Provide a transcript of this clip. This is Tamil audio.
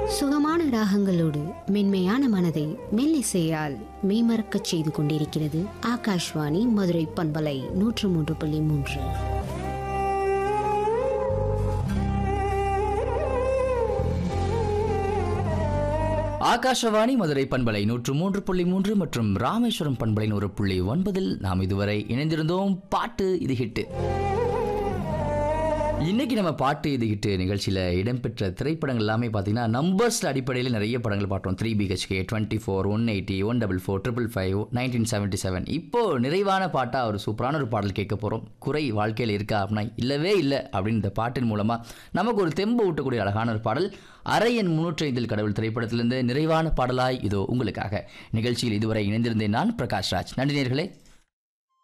சுகமான ராகங்களோடு மென்மையான மனதை மெல்லிசையால் மெய்மறக்கச் செய்து கொண்டிருக்கிறது ஆகாஷ்வாணி மதுரை பண்பலை நூற்று மூன்று புள்ளி மூன்று ஆகாஷவாணி மதுரை பண்பலை நூற்று மூன்று புள்ளி மூன்று மற்றும் ராமேஸ்வரம் பண்பலை நூறு புள்ளி ஒன்பதில் நாம் இதுவரை இணைந்திருந்தோம் பாட்டு இது ஹிட்டு இன்னைக்கு நம்ம பாட்டு இது ஹிட்டு நிகழ்ச்சியில் இடம்பெற்ற திரைப்படங்கள் எல்லாமே பார்த்தீங்கன்னா நம்பர்ஸ் அடிப்படையில் நிறைய படங்கள் பார்த்தோம் three BHK twenty four one eighty one double four triple five nineteen seventy seven இப்போ நிறைவான பாட்டாக ஒரு சூப்பரான ஒரு பாடல் கேட்க போகிறோம் குறை வாழ்க்கையில் இருக்கா அப்படின்னா இல்லவே இல்லை அப்படின்னு இந்த பாட்டின் மூலமாக நமக்கு ஒரு தெம்பு ஊட்டக்கூடிய அழகான ஒரு பாடல் அரையன் முன்னூற்றி ஐந்தில் கடவுள் திரைப்படத்திலிருந்து நிறைவான பாடலாய் இதோ உங்களுக்காக நிகழ்ச்சியில் இதுவரை இணைந்திருந்தேன் நான் பிரகாஷ் ராஜ் நன்றி நேர்களே